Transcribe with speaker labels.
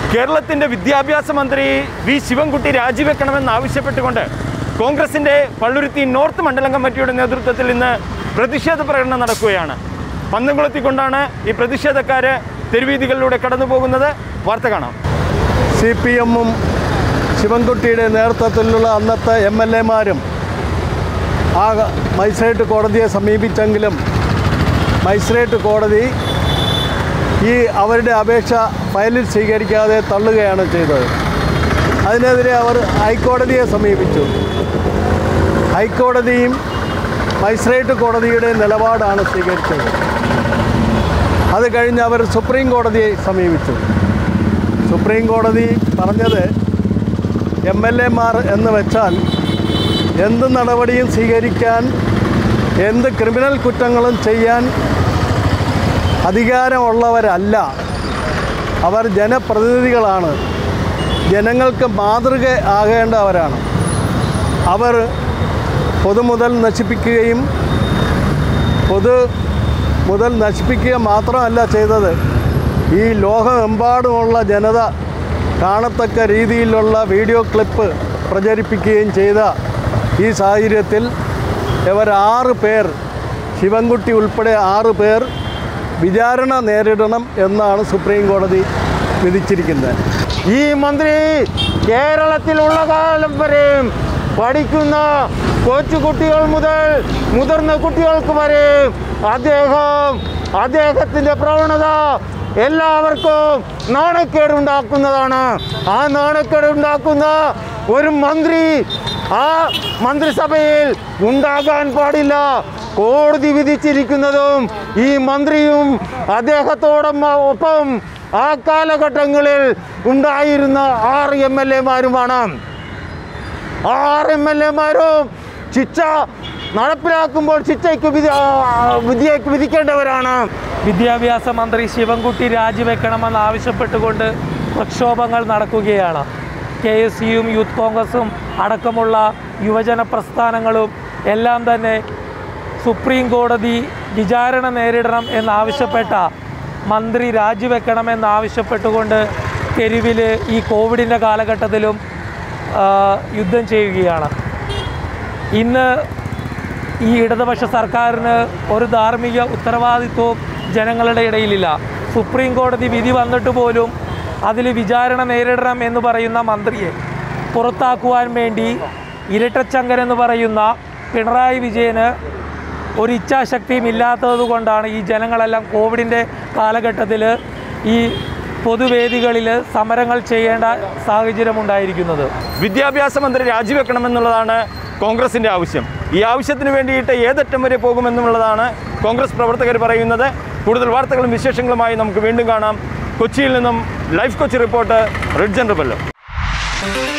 Speaker 1: കേരളത്തിന്റെ വിദ്യാഭ്യാസ മന്ത്രി വി ശിവൻകുട്ടി രാജിവെക്കണമെന്ന് ആവശ്യപ്പെട്ടുകൊണ്ട് കോൺഗ്രസിന്റെ പള്ളുരുത്തി നോർത്ത് മണ്ഡലം കമ്മിറ്റിയുടെ നേതൃത്വത്തിൽ ഇന്ന് പ്രതിഷേധ പ്രകടനം നടക്കുകയാണ് പന്തംകുളത്തിക്കൊണ്ടാണ് ഈ പ്രതിഷേധക്കാര് തെരുവീതികളിലൂടെ കടന്നു പോകുന്നത് വാർത്ത കാണാം
Speaker 2: സി പി എമ്മും ശിവൻകുട്ടിയുടെ നേതൃത്വത്തിലുള്ള അന്നത്തെ എം എൽ എമാരും ആ മജിസ്ട്രേറ്റ് കോടതിയെ സമീപിച്ചെങ്കിലും മജിസ്ട്രേറ്റ് കോടതി ഈ അവരുടെ അപേക്ഷ ഫയലിൽ സ്വീകരിക്കാതെ തള്ളുകയാണ് ചെയ്തത് അതിനെതിരെ അവർ ഹൈക്കോടതിയെ സമീപിച്ചു ഹൈക്കോടതിയും മജിസ്ട്രേറ്റ് കോടതിയുടെ നിലപാടാണ് സ്വീകരിച്ചത് അത് കഴിഞ്ഞ് അവർ സുപ്രീം കോടതിയെ സമീപിച്ചു സുപ്രീം കോടതി പറഞ്ഞത് എം എൽ എമാർ എന്ന് വെച്ചാൽ എന്ത് നടപടിയും സ്വീകരിക്കാൻ എന്ത് ക്രിമിനൽ കുറ്റങ്ങളും ചെയ്യാൻ അധികാരമുള്ളവരല്ല അവർ ജനപ്രതിനിധികളാണ് ജനങ്ങൾക്ക് മാതൃക ആകേണ്ടവരാണ് അവർ പൊതുമുതൽ നശിപ്പിക്കുകയും പൊതു മുതൽ നശിപ്പിക്കുക മാത്രമല്ല ചെയ്തത് ഈ ലോകമെമ്പാടുമുള്ള ജനത കാണത്തക്ക രീതിയിലുള്ള വീഡിയോ ക്ലിപ്പ് പ്രചരിപ്പിക്കുകയും ചെയ്ത ഈ സാഹചര്യത്തിൽ ഇവർ ആറ് പേർ ശിവൻകുട്ടി ഉൾപ്പെടെ ആറ് പേർ വിചാരണ നേരിടണം എന്നാണ് സുപ്രീം കോടതി വിധിച്ചിരിക്കുന്നത്
Speaker 1: ഈ മന്ത്രി കേരളത്തിലുള്ള കാലം വരെയും പഠിക്കുന്ന കൊച്ചുകുട്ടികൾ മുതൽ മുതിർന്ന കുട്ടികൾക്ക് വരെ അദ്ദേഹം അദ്ദേഹത്തിൻ്റെ പ്രവണത എല്ലാവർക്കും നാണക്കേടുണ്ടാക്കുന്നതാണ് ആ നാണക്കേടുണ്ടാക്കുന്ന ഒരു മന്ത്രി ആ മന്ത്രിസഭയിൽ ഉണ്ടാകാൻ പാടില്ല കോടതി വിധിച്ചിരിക്കുന്നതും ഈ മന്ത്രിയും അദ്ദേഹത്തോടൊപ്പം ഒപ്പം ആ കാലഘട്ടങ്ങളിൽ ഉണ്ടായിരുന്ന ആറ് എം എൽ എമാരുമാണ് ആറ് എം എൽ എമാരും ശിക്ഷ നടപ്പിലാക്കുമ്പോൾ ശിക്ഷയ്ക്ക് വിധി ആ, വിധിയേക്ക് വിധിക്കേണ്ടവരാണ്
Speaker 3: വിദ്യാഭ്യാസ മന്ത്രി ശിവൻകുട്ടി രാജിവെക്കണമെന്ന് ആവശ്യപ്പെട്ടുകൊണ്ട് പ്രക്ഷോഭങ്ങൾ നടക്കുകയാണ് കെ എസ് യുവും യൂത്ത് കോൺഗ്രസും അടക്കമുള്ള യുവജന പ്രസ്ഥാനങ്ങളും എല്ലാം തന്നെ സുപ്രീം കോടതി വിചാരണ നേരിടണം എന്നാവശ്യപ്പെട്ട മന്ത്രി രാജിവെക്കണമെന്നാവശ്യപ്പെട്ടുകൊണ്ട് തെരുവിൽ ഈ കോവിഡിൻ്റെ കാലഘട്ടത്തിലും ആ, യുദ്ധം ചെയ്യുകയാണ് ഇന്ന് ഈ ഇടതുപക്ഷ സർക്കാരിന് ഒരു ധാർമ്മിക ഉത്തരവാദിത്വവും ജനങ്ങളുടെ ഇടയിലില്ല സുപ്രീം കോടതി വിധി വന്നിട്ട് പോലും അതിൽ വിചാരണ നേരിടണം എന്ന് പറയുന്ന മന്ത്രിയെ പുറത്താക്കുവാൻ വേണ്ടി ഇരട്ടച്ചങ്കൻ എന്ന് പറയുന്ന പിണറായി വിജയന് ഒരു ഇച്ഛാശക്തിയും ഇല്ലാത്തത് കൊണ്ടാണ് ഈ ജനങ്ങളെല്ലാം കോവിഡിൻ്റെ കാലഘട്ടത്തിൽ ഈ പൊതുവേദികളിൽ സമരങ്ങൾ ചെയ്യേണ്ട സാഹചര്യമുണ്ടായിരിക്കുന്നത്
Speaker 1: വിദ്യാഭ്യാസ മന്ത്രി രാജിവെക്കണമെന്നുള്ളതാണ് കോൺഗ്രസിന്റെ ആവശ്യം ഈ ആവശ്യത്തിന് വേണ്ടിയിട്ട് ഏതറ്റം വരെ പോകുമെന്നുള്ളതാണ് കോൺഗ്രസ് പ്രവർത്തകർ പറയുന്നത് കൂടുതൽ വാർത്തകളും വിശേഷങ്ങളുമായി നമുക്ക് വീണ്ടും കാണാം കൊച്ചിയിൽ നിന്നും ലൈഫ് കൊച്ചി റിപ്പോർട്ട് റിഡ്ജൻ റിബല്ലോ